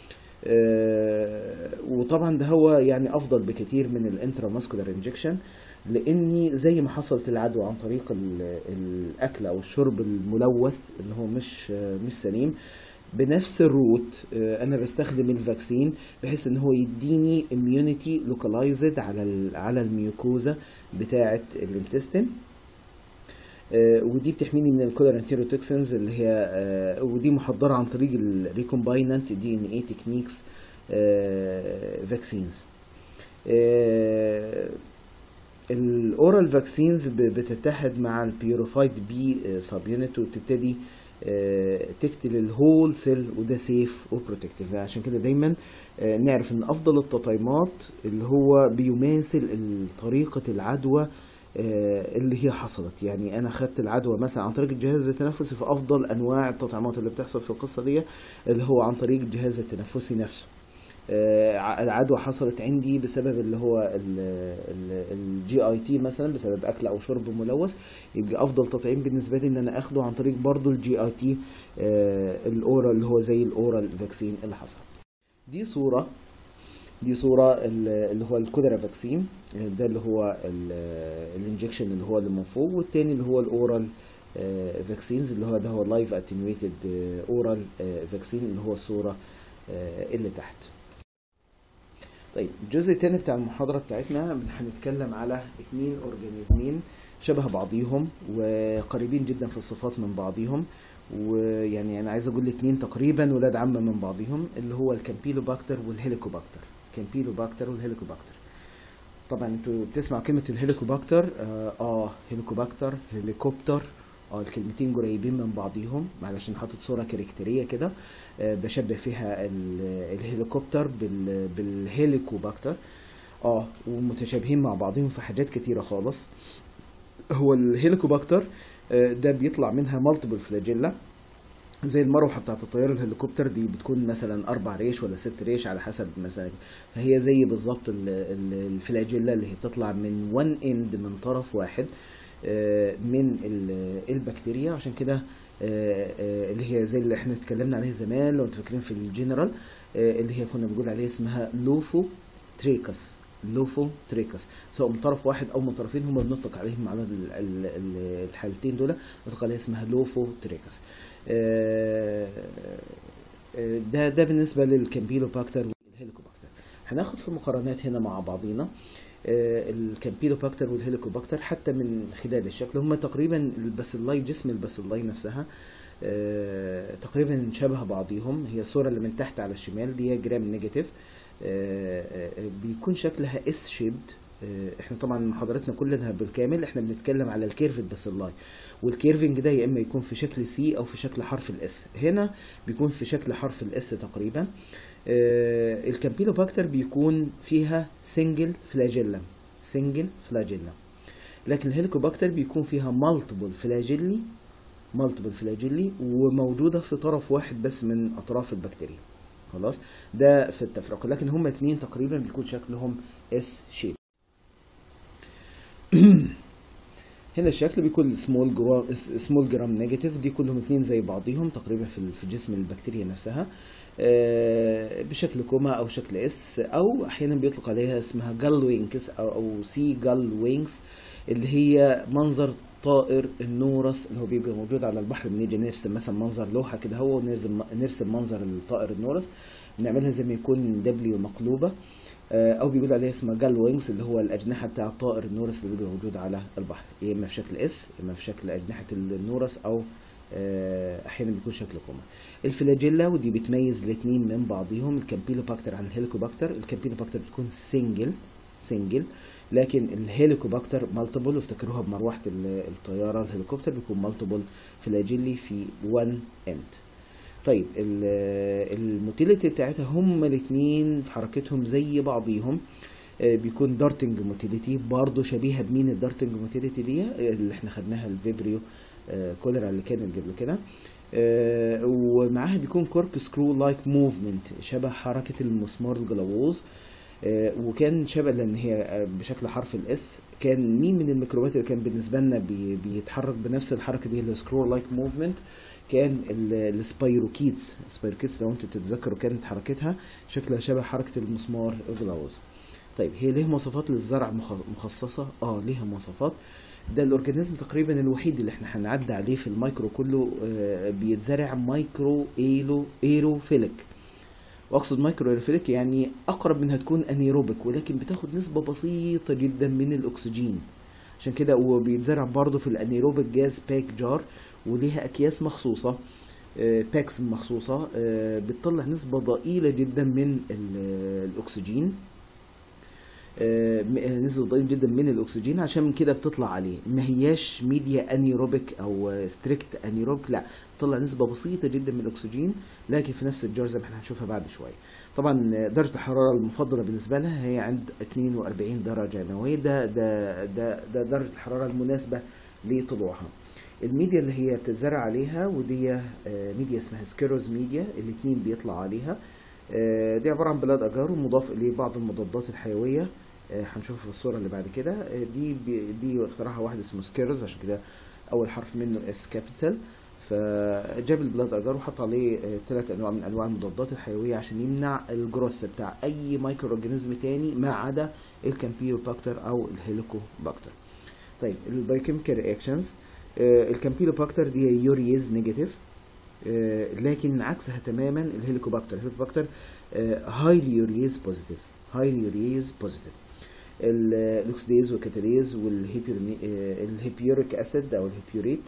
وطبعا ده هو يعني افضل بكتير من الانتراماسكولار انجكشن لاني زي ما حصلت العدوى عن طريق ال- الاكل او الشرب الملوث اللي هو مش مش سليم بنفس الروت آه، انا بستخدم الفاكسين بحيث ان هو يديني اميونيتي لوكالايزد على ال- على الميوكوزا بتاعه الانتستين آه، ودي بتحميني من الكولارنتيروتوكسينز اللي هي آه، ودي محضره عن طريق الريكومبايننت دي ان اي تكنيكس فاكسينز الاورال فاكسينز بتتحد مع البيوريفايد بي سب يونت وتبتدي آه، تقتل الهول سيل وده سيف وبروتكتيف عشان كده دايما آه، نعرف ان افضل التطعيمات اللي هو بيماثل ال- طريقه العدوى آه، اللي هي حصلت يعني انا خدت العدوى مثلا عن طريق الجهاز التنفسي فافضل انواع التطعيمات اللي بتحصل في القصه دي اللي هو عن طريق الجهاز التنفسي نفسه آه، ع- العدوى حصلت عندي بسبب اللي هو الجي اي تي مثلا بسبب اكل او شرب ملوث يبقى افضل تطعيم بالنسبه لي ان انا اخده عن طريق برضو الجي اي تي الاورال اللي هو زي الاورال فاكسين اللي حصل دي صوره دي صورة ال- اللي هو الكودرا فاكسين ده اللي هو الانجكشن اللي هو اللي من فوق والتاني اللي هو الاورال فاكسينز اللي هو ده هو لايف اتنيويتد اورال فاكسين اللي هو الصورة آه، اللي تحت طيب الجزء التاني بتاع المحاضرة بتاعتنا هنتكلم على اتنين اورجانيزمين شبه بعضيهم وقريبين جدا في الصفات من بعضيهم ويعني انا عايز اقول الاتنين تقريبا ولاد عم من بعضهم اللي هو الكامبيلوباكتر والهيليكوباكتر كامبيلوباكتر والهيليكوباكتر طبعا انتوا بتسمع كلمة الهيليكوباكتر اه, آه هيليكوباكتر هليكوبتر اه الكلمتين قريبين من بعضيهم علشان حاطط صورة كاركترية كده آه بشبه فيها ال- الهليكوبتر بال بالهيليكوباكتر اه ومتشابهين مع بعضهم في حاجات كتيرة خالص هو الهيليكوباكتر آه، ده بيطلع منها مالتيبل فلاجيلا زي المروحه بتاعت الطياره الهليكوبتر دي بتكون مثلا اربع ريش ولا ست ريش على حسب مثلا فهي زي بالظبط ال- ال- الفلاجيلا اللي هي بتطلع من وان اند من طرف واحد آه، من ال- البكتيريا عشان كده آه، آه، اللي هي زي اللي احنا اتكلمنا عليها زمان لو انتوا فاكرين في الجنرال آه، اللي هي كنا بنقول عليها اسمها لوفو تريكس لوفو تريكس سواء من طرف واحد او من طرفين هم بنطلق عليهم على ال- ال- ال- الحالتين دول نطلق عليها اسمها لوفو تريكس آه، آه، ده ده بالنسبه للكامبيلوباكتر والهيليكوباكتر هناخد في مقارنات هنا مع بعضينا آه، الكامبيلوباكتر والهيليكوباكتر حتى من خلال الشكل هم تقريبا الباسيلاي جسم الباسيلاي نفسها آه، تقريبا شبه بعضيهم هي الصورة اللي من تحت على الشمال دي جرام نيجاتيف آه، آه، بيكون شكلها اس شيبد احنا طبعا محاضرتنا كلها بالكامل احنا بنتكلم على الكيرفد باسيلاي والكيرفنج ده يا اما يكون في شكل سي او في شكل حرف الاس هنا بيكون في شكل حرف الاس تقريبا آه، الكامبيلوباكتر بيكون فيها سنجل فلاجيلا سنجل فلاجيلا لكن الهيليكوباكتر بيكون فيها مالتيبل فلاجيلي مالتيبل فلاجيلي وموجودة في طرف واحد بس من أطراف البكتيريا خلاص ده في التفرقة لكن هما اتنين تقريبا بيكون شكلهم اس شيب هنا الشكل بيكون سمول جرام سمول جرام نيجاتيف دي كلهم اتنين زي بعضيهم تقريبا في ال- في جسم البكتيريا نفسها آه، بشكل كوما او شكل اس او احيانا بيطلق عليها اسمها جال وينكس او او سي جال وينكس اللي هي منظر طائر النورس اللي هو بيبقى موجود على البحر بنيجي نرسم مثلا منظر لوحه كده هو ونرسم نرسم منظر الطائر النورس بنعملها زي ما يكون دبليو مقلوبه آه، او بيقول عليها اسمها جال وينجز اللي هو الاجنحه بتاع الطائر النورس اللي بيبقى موجود على البحر يا اما في شكل اس يا اما في شكل اجنحه النورس او آه، احيانا بيكون شكل كوما الفلاجيلا ودي بتميز الاثنين من بعضهم الكامبيلوباكتر عن الهيليكوباكتر الكامبيلوباكتر بتكون سنجل سنجل لكن الهيليكوباكتر مالتيبل وافتكروها بمروحه ال- الطياره الهليكوبتر بيكون مالتيبل فلاجيلي في 1 اند طيب ال- الموتيليتي بتاعتها هما الاثنين في حركتهم زي بعضيهم آه، بيكون دارتنج موتيليتي برضه شبيهه بمين الدارتنج موتيليتي دي اللي احنا خدناها الفيبريو آه، كوليرا اللي كانت قبل كده آه، ومعاها بيكون كورك سكرو لايك موفمنت شبه حركه المسمار الجلووز آه، وكان شبه لان هي آه، بشكل حرف الاس كان مين من الميكروبات اللي كان بالنسبه لنا بي- بيتحرك بنفس الحركه دي اللي سكرو لايك موفمنت كان ال- السبايروكيتس السبايروكيتس لو انتوا تتذكروا كانت حركتها شكلها شبه حركه المسمار الجلووز طيب هي ليه مواصفات للزرع مخ- مخصصه اه ليها مواصفات ده الاورجانيزم تقريبا الوحيد اللي احنا هنعدي عليه في المايكرو كله آه، بيتزرع مايكرو ايلو ايروفيليك واقصد مايكرو ايروفيليك يعني اقرب منها تكون انيروبيك ولكن بتاخد نسبه بسيطه جدا من الاكسجين عشان كده هو بيتزرع برضه في الانيروبيك جاز باك جار وليها اكياس مخصوصه آه، باكس مخصوصه آه، بتطلع نسبه ضئيله جدا من ال- الاكسجين آه، م- آه، نسبة ضئيلة جدا من الأكسجين عشان كده بتطلع عليه ما هياش ميديا انيروبيك أو ستريكت انيروبيك لا بتطلع نسبة بسيطة جدا من الأكسجين لكن في نفس الجار زي ما احنا هنشوفها بعد شوية طبعا آه، درجة الحرارة المفضلة بالنسبة لها هي عند 42 درجة مئوية ده ده ده ده درجة الحرارة المناسبة لطلوعها الميديا اللي هي بتتزرع عليها ودي آه، ميديا اسمها سكيروز ميديا الاتنين بيطلع عليها آه، دي عبارة عن بلاد أجار ومضاف إليه بعض المضادات الحيوية آه، هنشوفها في الصورة اللي بعد كده آه، دي بي- دي اخترعها واحد اسمه سكيرز عشان كده أول حرف منه اس كابيتال فجاب البلاد أجار وحط عليه ثلاث أنواع من أنواع المضادات الحيوية عشان يمنع الجروث بتاع أي مايكرو أورجانيزم تاني ما عدا الكامبيوباكتر أو الهيليكوباكتر طيب البايوكيميكال رياكشنز الكامبيلوباكتر دي يوريز نيجاتيف آه، لكن عكسها تماما الهيليكوباكتر الهيليكوباكتر هايلي يوريز بوزيتيف هايلي يوريز بوزيتيف الاكسديز والكاتاليز والهيبيوريك اسيد او الهيبيوريت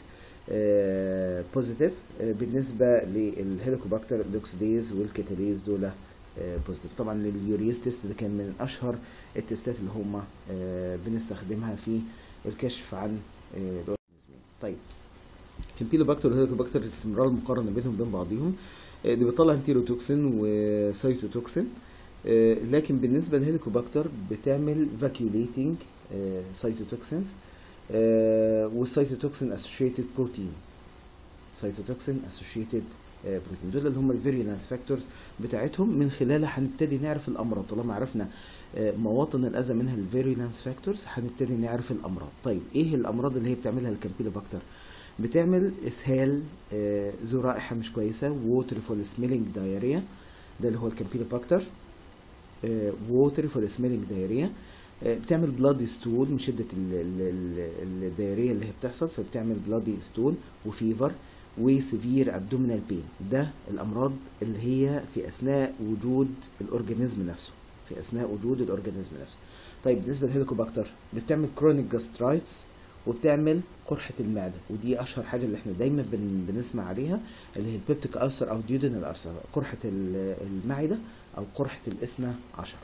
بوزيتيف بالنسبه للهيليكوباكتر الاكسديز والكاتاليز دول بوزيتيف طبعا اليوريز تيست ده كان من اشهر التستات اللي هم بنستخدمها في الكشف عن آه، الاورجانيزمين طيب كامبيلوباكتر والهيليكوباكتر استمرار المقارنه بينهم وبين بعضهم آه، اللي بيطلع انتيروتوكسين وسايتوتوكسين آه، لكن بالنسبه للهيليكوباكتر بتعمل فاكيوليتنج سايتوتوكسينز والسايتوتوكسين اسوشيتد بروتين سايتوتوكسين اسوشيتد بروتين دول اللي هم الفيريلانس فاكتورز بتاعتهم من خلالها هنبتدي نعرف الامراض طالما عرفنا آه، مواطن الاذى منها الفيريلانس فاكتورز هنبتدي نعرف الامراض طيب ايه الامراض اللي هي بتعملها الكامبيلوباكتر بتعمل اسهال آه، ذو رائحه مش كويسه ووتر فول سميلينج دايريا ده اللي هو الكامبيلوباكتر ووتر فول سميلينج دايريا بتعمل بلادي ستول من شده ال- ال- ال- الدايريه اللي هي بتحصل فبتعمل بلادي ستول وفيفر وسيفير ابدومينال بين ده الامراض اللي هي في اثناء وجود الاورجانيزم نفسه في اثناء وجود الاورجانيزم نفسه طيب بالنسبه للهيليكوباكتر دي بتعمل كرونيك جاسترايتس وبتعمل قرحه المعده ودي اشهر حاجه اللي احنا دايما بن بنسمع عليها اللي هي البيبتيك ألسر او ديودينال ألسر قرحه ال- المعده او قرحه الاثنى عشر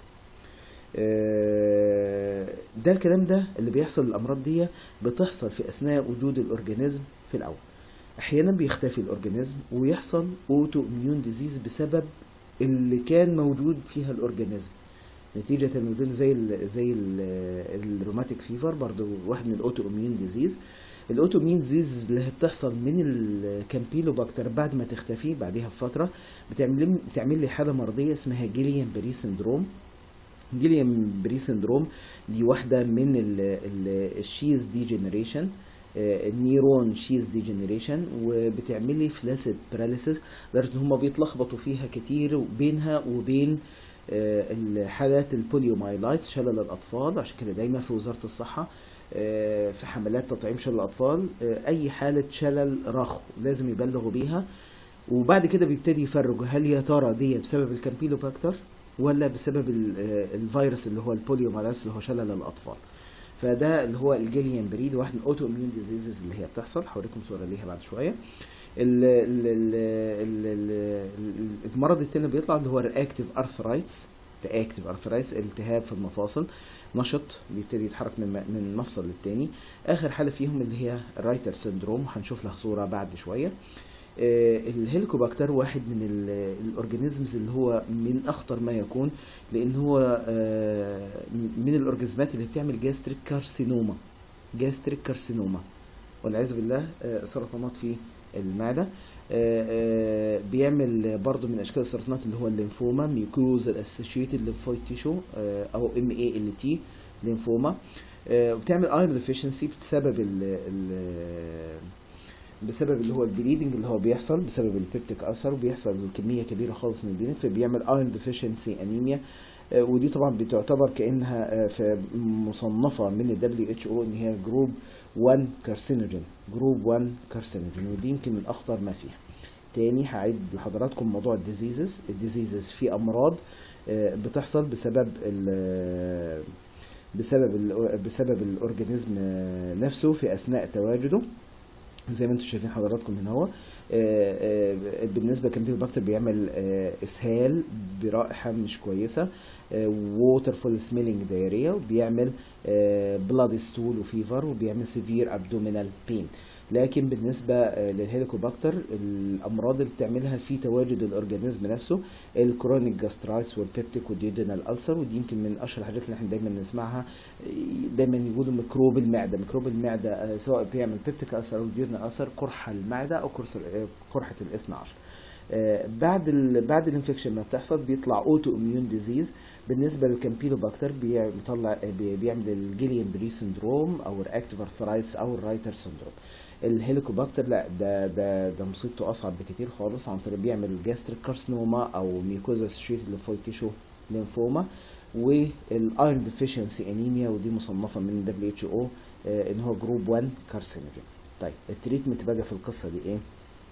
آه، ده الكلام ده اللي بيحصل الامراض دي بتحصل في اثناء وجود الاورجانيزم في الاول احيانا بيختفي الاورجانيزم ويحصل اوتو اميون ديزيز بسبب اللي كان موجود فيها الاورجانيزم نتيجة الوجود زي ال زي ال الروماتيك فيفر برضو واحد من الاوتو اميون ديزيز الاوتو اميون ديزيز اللي هي بتحصل من الكامبيلوباكتر بعد ما تختفي بعدها بفترة بتعمل بتعمل لي حالة مرضية اسمها جيليان بري سندروم جيليان بري سندروم دي واحدة من ال ال الشيز ديجنريشن النيرون شيز ديجنريشن وبتعمل لي فلاسيد باراليسيس لدرجه ان هم بيتلخبطوا فيها كتير بينها وبين آه، حالات البوليومايلايت شلل الاطفال عشان كده دايما في وزاره الصحه آه، في حملات تطعيم شلل الاطفال آه، اي حاله شلل رخو لازم يبلغوا بيها وبعد كده بيبتدي يفرجوا هل يا ترى دي بسبب الكامبيلوباكتر ولا بسبب ال- آه، الفيروس اللي هو البوليومايلايتس اللي هو شلل الاطفال فده اللي هو الجيليان بريد واحد من الاوتو اميون ديزيزز اللي هي بتحصل هوريكم صوره ليها بعد شويه ال ال ال ال ال المرض التاني اللي بيطلع اللي هو رياكتيف ارثرايتس رياكتيف ارثرايتس التهاب في المفاصل نشط بيبتدي يتحرك من م- من مفصل للتاني اخر حاله فيهم اللي هي رايتر سندروم هنشوف لها صوره بعد شويه آه، الهيليكوباكتر واحد من ال- الاورجانيزمز اللي هو من اخطر ما يكون لان هو آه، من الاورجانيزمات اللي بتعمل جاستريك كارسينوما جاستريك كارسينوما والعياذ بالله آه، سرطانات في المعده آه، آه، بيعمل برضو من اشكال السرطانات اللي هو الليمفوما ميوكوزا اسوشيتد ليمفويد تيشو او ام اي ال تي ليمفوما آه، وبتعمل ايرون ديفيشنسي بسبب ال ال بسبب اللي هو البليدنج اللي هو بيحصل بسبب البيبتيك اثر وبيحصل كميه كبيره خالص من البليدنج فبيعمل ايرون ديفيشنسي انيميا آه، ودي طبعا بتعتبر كانها آه، في مصنفه من الدبليو اتش او ان هي جروب 1 كارسينوجين جروب 1 كارسينوجين ودي يمكن من اخطر ما فيها تاني هعيد لحضراتكم موضوع الديزيزز الديزيزز في امراض آه، بتحصل بسبب ال بسبب ال بسبب الاورجانيزم آه، نفسه في اثناء تواجده زي ما انتم شايفين حضراتكم هنا هو آه، آه، بالنسبه لكامبيلوباكتر بيعمل آه، اسهال برائحه مش كويسه ووتر فول سميلينج دايريا وبيعمل بلاد ستول وفيفر وبيعمل سيفير ابدومينال بين لكن بالنسبه آه، للهيليكوباكتر الامراض اللي بتعملها في تواجد الاورجانيزم نفسه الكرونيك جاسترايتس والبيبتيك والديودينال السر ودي يمكن من اشهر الحاجات اللي احنا دايما نسمعها دايما يقولوا ميكروب المعده ميكروب المعده آه، سواء بيعمل بيبتيك السر او ديودينال السر قرحه المعده او قرص آه، قرحه الاثنى عشر آه، بعد ال بعد الانفكشن ما بتحصل بيطلع اوتو اميون ديزيز بالنسبه للكامبيلوباكتر بي- بيطلع آه، بي- بيعمل الجيليان بري سندروم او الرياكتيف ارثرايتس او الرايتر سندروم الهيليكوباكتر لا ده ده ده مصيبته اصعب بكتير خالص عن طريق بيعمل جاستريك كارسينوما او ميوكوزا سشيت ليمفويد تيشو ليمفوما والايرون ديفيشنسي انيميا ودي مصنفه من دبليو اتش او ان هو جروب 1 كارسينوجين طيب التريتمنت بقى في القصه دي ايه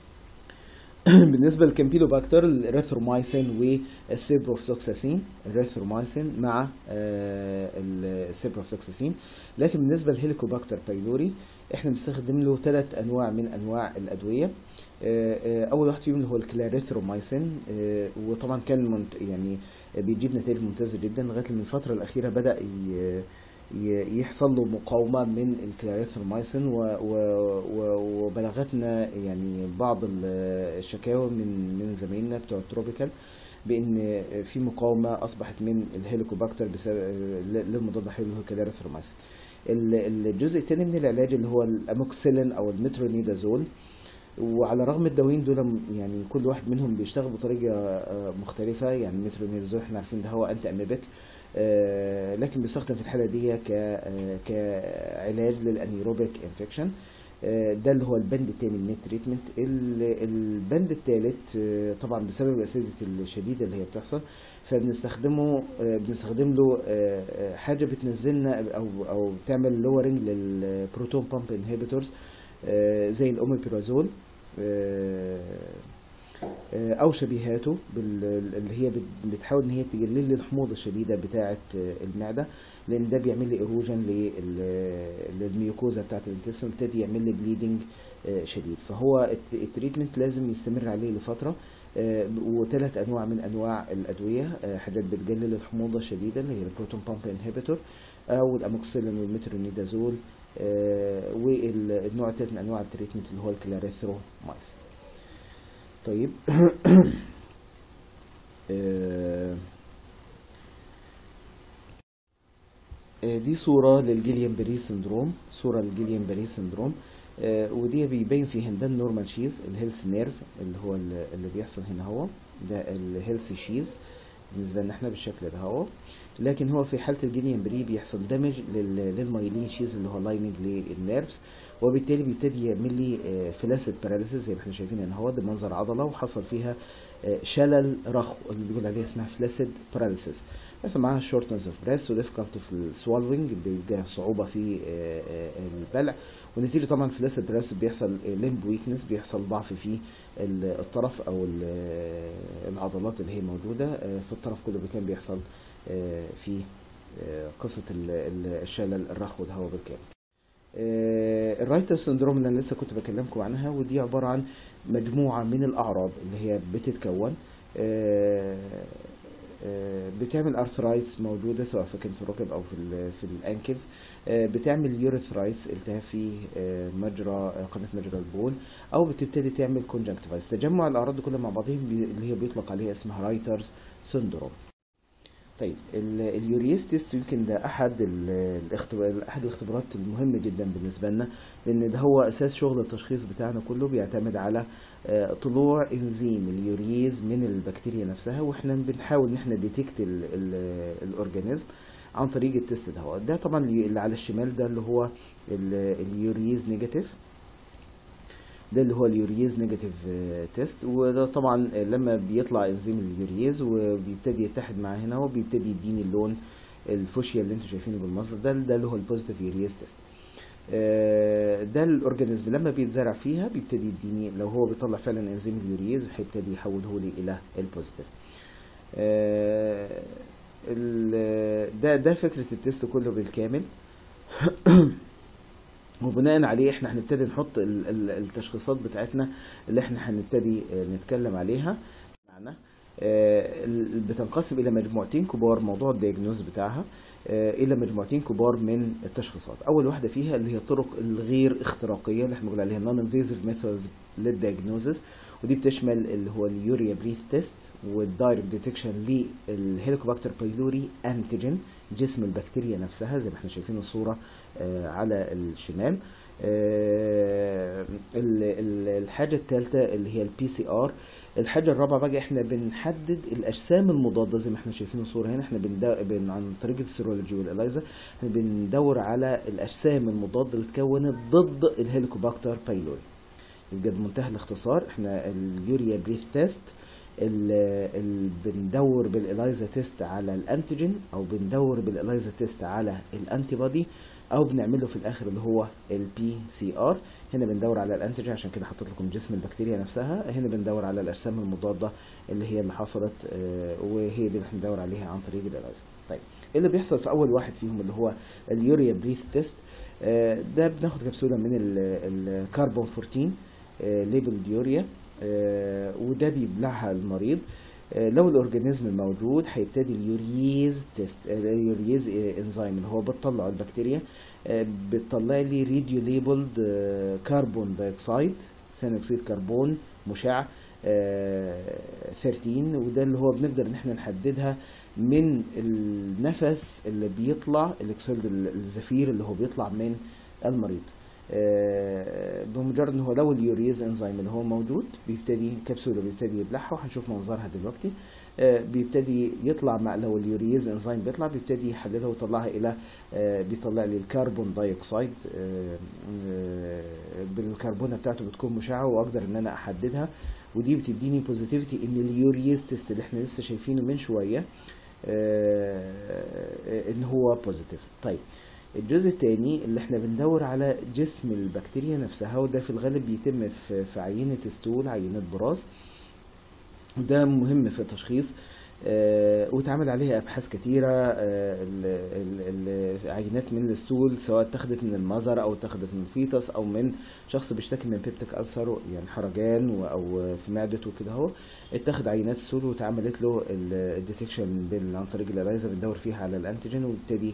بالنسبه للكامبيلوباكتر الريثرومايسين والسيبروفلوكساسين الريثرومايسين مع آه، السيبروفلوكساسين لكن بالنسبه للهيليكوباكتر بايلوري احنا بنستخدم له ثلاث انواع من انواع الادويه آه، آه، اول واحد فيهم اللي هو الكلاريثرومايسين آه، وطبعا كان منت يعني بيجيب نتائج ممتازه جدا لغايه من الفتره الاخيره بدا ي- ي- يحصل له مقاومه من الكلاريثرومايسين و- و- و- وبلغتنا يعني بعض ال- الشكاوى من من زمايلنا بتوع التروبيكال بان في مقاومه اصبحت من الهيليكوباكتر بسبب للمضاد الحيوي اللي هو الكلاريثرومايسين ال- الجزء الثاني من العلاج اللي هو الاموكسيلين او المترونيدازول وعلى رغم الدوايين دول م- يعني كل واحد منهم بيشتغل بطريقه آه، مختلفه يعني المترونيدازول احنا عارفين ده هو انتي اميبيك آه، لكن بيستخدم في الحاله دي ك آه، كعلاج للانيروبيك انفكشن ده اللي هو البند الثاني من التريتمنت ال- البند الثالث طبعا بسبب الاسيديتي الشديده اللي هي بتحصل فبنستخدمه آه، بنستخدم له آه، آه، حاجه بتنزلنا او او بتعمل لورنج للبروتون بامب انهبيتورز زي الاوميبرازول آه، آه، او شبيهاته بال- اللي هي بت- بتحاول ان هي تقلل لي الحموضه الشديده بتاعه آه، المعده لان ده بيعمل لي ايروجن للميوكوزا بتاعه الانتستين وبالتالي يعمل لي بليدنج شديد فهو الت- التريتمنت لازم يستمر عليه لفتره آه، وثلاث انواع من انواع الادويه آه، حاجات بتقلل الحموضه الشديده اللي هي البروتون بامب انهبيتور او الاموكسيلين والمترونيدازول آه، والنوع الثالث من انواع التريتمنت اللي هو الكلاريثرومايسين طيب آه، آه، دي صورة للجيليان بري سندروم صورة للجيليان بري سندروم آه، ودي بيبين فيها ده النورمال شيز الهيلث نيرف اللي هو ال- اللي بيحصل هنا هو ده الهيلث شيز بالنسبة لنا احنا بالشكل ده هو لكن هو في حالة الجيليان بري بيحصل دامج للمايلين شيز اللي هو لايننج للنيرفز وبالتالي بيبتدي يعمل لي فلاسد باراليسيس زي ما احنا شايفين هنا هو ده منظر عضلة وحصل فيها آه، شلل رخو اللي بيقول عليها اسمها فلاسد باراليسيس بيحصل معاها شورتنس اوف بريس وديفيكالت في السوالوينج بيبقى صعوبة في آه، آه، البلع ونتيجة طبعا في لاسد بريس بيحصل ليمب ويكنس بيحصل ضعف في ال- الطرف او ال- آه، العضلات اللي هي موجودة آه، في الطرف كله كان بيحصل آه، في آه، قصة ال- ال- الشلل الرخو ده هو بالكامل آه، الرايتر سندروم اللي انا لسه كنت بكلمكم عنها ودي عباره عن مجموعه من الاعراض اللي هي بتتكون آه، آه، بتعمل ارثرايتس موجوده سواء في كان في الركب او في ال في الانكلز آه، بتعمل يوريثرايتس التهاب في آه، مجرى آه، قناه مجرى البول او بتبتدي تعمل كونجكتيفايتس تجمع الاعراض دي كلها مع بعضهم بي- اللي هي بيطلق عليها اسمها رايترز سندروم طيب ال- اليوريز تيست يمكن ده احد ال- الاختبار احد الاختبارات المهمه جدا بالنسبه لنا لان ده هو اساس شغل التشخيص بتاعنا كله بيعتمد على آه، طلوع انزيم اليوريز من البكتيريا نفسها واحنا بنحاول ان احنا ديتكت الاورجانيزم عن طريق التست ده هو ده طبعا اللي اللي على الشمال ده اللي هو ال- اليوريز نيجاتيف ده اللي هو اليوريز نيجاتيف تيست وده طبعا آه، لما بيطلع انزيم اليوريز وبيبتدي يتحد مع هنا هو بيبتدي يديني اللون الفوشيا اللي انتم شايفينه بالمنظر ده ده اللي هو البوزيتيف يوريز تيست آه، ده الاورجانيزم لما بيتزرع فيها بيبتدي يديني لو هو بيطلع فعلا انزيم اليوريز هيبتدي يحوله لي الى البوزيتيف آه، ال- ده ده فكره التيست كله بالكامل وبناء عليه احنا هنبتدي نحط ال- ال- التشخيصات بتاعتنا اللي احنا هنبتدي آه، نتكلم عليها معنا آه، ال- بتنقسم الى مجموعتين كبار موضوع الدياجنوز بتاعها آه، الى مجموعتين كبار من التشخيصات اول واحده فيها اللي هي الطرق الغير اختراقيه اللي احنا بنقول عليها نون انفيزيف ميثودز للدياجنوزز ودي بتشمل اللي هو اليوريا بريث تيست والدايركت ديتكشن للهيليكوباكتر بايلوري انتيجين جسم البكتيريا نفسها زي ما احنا شايفين الصوره آه، على الشمال آه، ال- ال- الحاجه الثالثه اللي هي البي سي ار الحاجه الرابعه بقى احنا بنحدد الاجسام المضاده زي ما احنا شايفين الصوره هنا احنا بندو... بن... عن طريق السيرولوجي والاليزا احنا بندور على الاجسام المضاده اللي اتكونت ضد الهيليكوباكتر بايلوري يبقى بمنتهى الاختصار احنا اليوريا بريث تيست ال- ال- بندور بالاليزا تيست على الانتيجين او بندور بالاليزا تيست على الانتي بودي او بنعمله في الاخر اللي هو البي سي ار هنا بندور على الانتيجين عشان كده حطيت لكم جسم البكتيريا نفسها هنا بندور على الاجسام المضاده اللي هي اللي حصلت آه، وهي دي اللي احنا بندور عليها عن طريق الاليزا طيب ايه اللي بيحصل في اول واحد فيهم اللي هو اليوريا بريث تيست آه، ده بناخد كبسوله من ال- الكربون 14 ليبل يوريا آه، وده بيبلعها المريض آه، لو الاورجانيزم موجود هيبتدي اليوريز تيست آه، اليوريز آه، انزيم اللي هو بتطلع البكتيريا آه، بتطلع لي راديو ليبلد كربون دايوكسيد ثاني اكسيد كربون مشع آه، 13 وده اللي هو بنقدر ان احنا نحددها من النفس اللي بيطلع الاكسيد الزفير اللي هو بيطلع من المريض آه، بمجرد ان هو لو اليوريز انزيم اللي هو موجود بيبتدي كبسوله بيبتدي يبلعها وهنشوف منظرها دلوقتي آه، بيبتدي يطلع مع لو اليوريز انزيم بيطلع بيبتدي يحللها ويطلعها الى آه، بيطلع لي الكربون دايوكسيد آه، آه، بالكربونه بتاعته بتكون مشعه واقدر ان انا احددها ودي بتديني بوزيتيفيتي ان اليوريز تيست اللي احنا لسه شايفينه من شويه آه، آه، ان هو بوزيتيف طيب الجزء الثاني اللي احنا بندور على جسم البكتيريا نفسها وده في الغالب بيتم في في عينة ستول عينة براز وده مهم في التشخيص آه، واتعمل عليها ابحاث كتيره آه، ال- ال- العينات من الستول سواء اتخذت من المذر او اتخذت من الفيتس او من شخص بيشتكي من بيبتيك ألسر يعني حرجان و- او في معدته كده اهو اتخذ عينات ستول واتعملت له الديتكشن عن طريق الاليزا بندور فيها على الانتيجين وبالتالي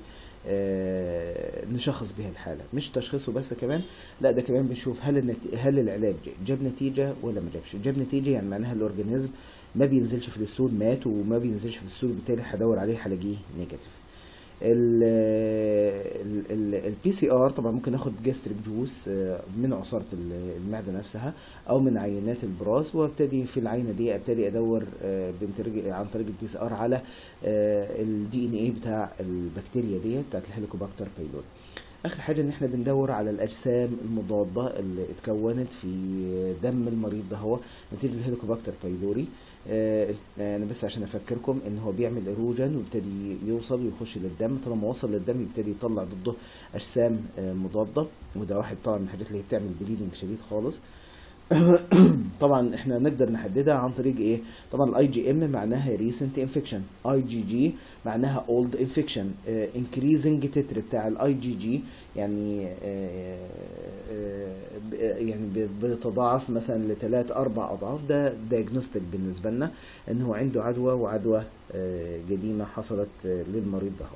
آه، نشخص بها الحالة مش تشخيصه بس كمان لا ده كمان بنشوف هل النت... هل العلاج جاب نتيجة ولا ما جابش جاب نتيجة يعني معناها الأورجانيزم ما بينزلش في الستول مات وما بينزلش في الستول بالتالي هدور عليه هلاقيه نيجاتيف البي سي ار طبعا ممكن اخد جاستريك جوس آه، من عصاره ال- المعده نفسها او من عينات البراز وابتدي في العينه دي ابتدي ادور آه، بنترج- عن طريق البي سي ار على الدي ان ايه بتاع البكتيريا دي بتاعت الهيليكوباكتر بايلوري اخر حاجه ان احنا بندور على الاجسام المضاده اللي اتكونت في دم المريض ده هو نتيجه الهيليكوباكتر بايلوري آه، انا بس عشان افكركم ان هو بيعمل ايروجن ويبتدي يوصل ويخش للدم طالما وصل للدم يبتدي يطلع ضده اجسام آه، مضاده وده واحد طبعا من الحاجات اللي هي بتعمل بليدنج شديد خالص طبعا احنا نقدر نحددها عن طريق ايه طبعا الاي جي ام معناها recent infection اي جي جي معناها old infection آه increasing تتر بتاع الاي جي جي يعني آه آه ب- يعني ب- بتتضاعف مثلا لثلاث اربع اضعاف ده دايجنوستيك بالنسبه لنا ان هو عنده عدوى وعدوى آه قديمه حصلت آه للمريض ده هو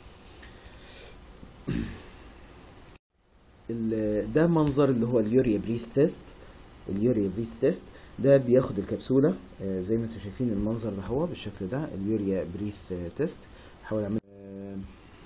ال- ده منظر اللي هو اليوريا بريث تيست اليوريا بريث تيست ده بياخد الكبسولة آه، زي ما انتم شايفين المنظر ده هو بالشكل ده اليوريا بريث آه، تيست حاول اعمل آه،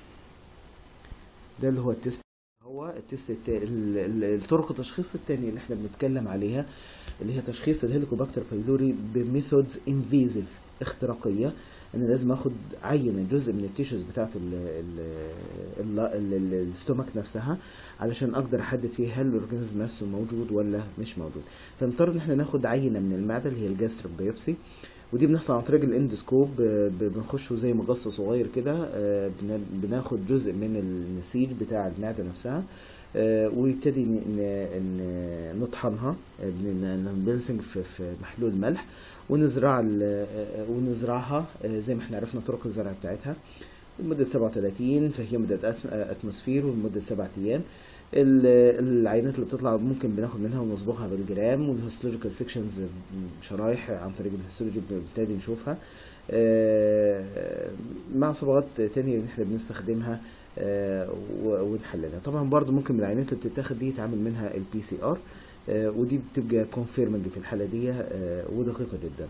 ده اللي هو التيست هو التيست التا... ال- ال- الطرق التشخيص التانية اللي احنا بنتكلم عليها اللي هي تشخيص الهيليكوباكتر بايلوري بميثودز انفيزيف اختراقية انا لازم اخد عينة جزء من التيشوز بتاعت ال ال ال ال ال الستومك نفسها علشان اقدر احدد فيه هل الاورجانيزم نفسه موجود ولا مش موجود فنضطر ان احنا ناخد عينة من المعدة اللي هي الجاستروك بايوبسي ودي بنحصل عن طريق الاندوسكوب آه، ب- بنخشه زي مقص صغير كده آه، بن- بناخد جزء من النسيج بتاع المعدة نفسها آه، ويبتدي ن- ن- ن- نطحنها آه، بن- بنسنج في في محلول ملح ونزرع ال- آه، ونزرعها آه، زي ما احنا عرفنا طرق الزرع بتاعتها لمدة 37 فهي مدة أس- آه، أتموسفير ولمدة سبعة أيام ال- العينات اللي بتطلع ممكن بناخد منها ونصبغها بالجرام والهيستولوجيكال سيكشنز شرايح عن طريق الهيستولوجي بنبتدي نشوفها آه، مع صبغات تانية اللي احنا بنستخدمها آه، و- ونحللها طبعا برضو ممكن من العينات اللي بتتاخد دي يتعمل منها البي سي ار ودي بتبقى كونفيرمنج في الحالة دي آه، ودقيقة جدا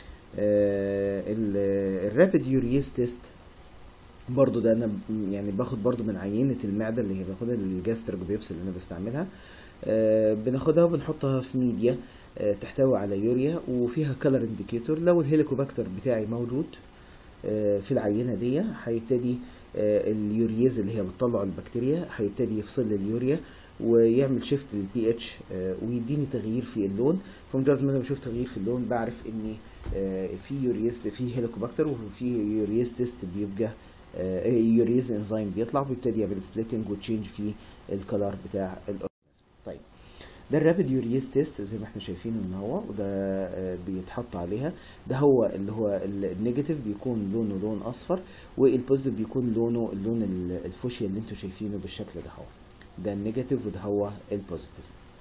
الرابid يوريز تيست برضو ده انا ب- يعني باخد برضو من عينة المعدة اللي هي باخدها الجاستريك بيبس اللي انا بستعملها آه، بناخدها وبنحطها في ميديا آه، تحتوي على يوريا وفيها كلر انديكيتور لو الهيليكوباكتر بتاعي موجود آه، في العينة دي هيبتدي آه، اليورياز اللي هي بتطلع البكتيريا هيبتدي يفصل لي اليوريا ويعمل شيفت للبي اتش ويديني تغيير في اللون فمجرد ما انا بشوف تغيير في اللون بعرف اني آه، في يورياز في هيليكوباكتر وفي يورياز تيست بيبقى آه، يوريز انزيم بيطلع وبيبتدي يعمل سبليتنج وتشينج في الكلر بتاع الاورجانيزم طيب ده الرابid يوريز تيست زي ما احنا شايفينه ان هو وده آه، بيتحط عليها ده هو اللي هو النيجاتيف بيكون لونه لون اصفر والبوزيتيف بيكون لونه اللون ال- الفوشيا اللي انتوا شايفينه بالشكل ده هو ده النيجاتيف وده هو البوزيتيف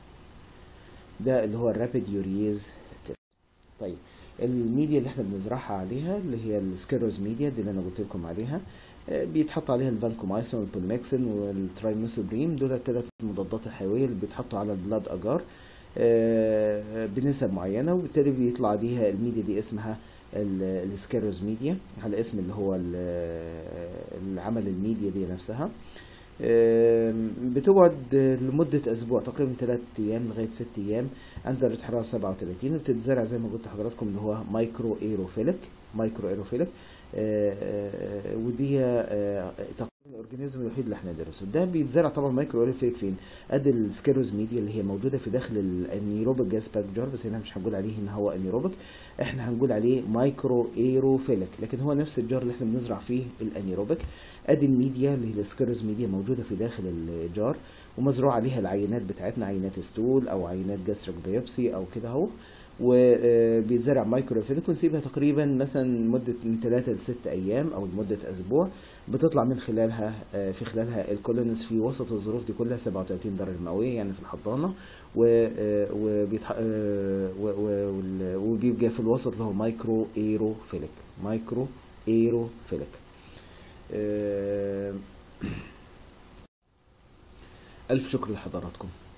ده اللي هو الرابid يوريز تيست طيب الميديا اللي احنا بنزرعها عليها اللي هي السكيروز ميديا دي اللي انا قلت لكم عليها آه، بيتحط عليها الفانكومايسين والبوليمكسين والترايموسوبريم دول الثلاث مضادات الحيويه اللي بيتحطوا على البلاد اجار آه، بنسب معينه وبالتالي بيطلع ليها الميديا دي اسمها ال- السكيروز ميديا على اسم اللي هو ال- اللي عمل الميديا دي نفسها آم، بتقعد لمدة أسبوع تقريبا تلات أيام لغاية ست أيام عند درجة حرارة سبعة وتلاتين وبتتزرع زي ما قلت لحضراتكم اللي هو مايكرو ايروفيلك مايكرو ايروفيلك آه، آه، ودي آه، تقريبا الاورجانيزم الوحيد اللي احنا ندرسه ده بيتزرع طبعا مايكرو ايروفيلك فين؟ قد السكيروز ميديا اللي هي موجودة في داخل الانيروبيك جاز باك جار بس هنا مش هنقول عليه ان هو انيروبيك احنا هنقول عليه مايكرو ايروفيلك لكن هو نفس الجار اللي احنا بنزرع فيه الانيروبيك ادي الميديا اللي هي السكيروز ميديا موجوده في داخل الجار ومزروع عليها العينات بتاعتنا عينات ستول او عينات جاستريك بايوبسي او كده اهو وبيتزرع مايكرو فيليك ونسيبها تقريبا مثلا مده من 3 ل 6 ايام او لمده اسبوع بتطلع من خلالها آه، في خلالها الكولونز في وسط الظروف دي كلها 37 درجه مئويه يعني في الحضانه و آه، وبيتح... آه، و- و- وال- وبيبقى في الوسط اللي هو مايكرو ايروفيليك مايكرو ايروفيليك آه، ألف شكر لحضراتكم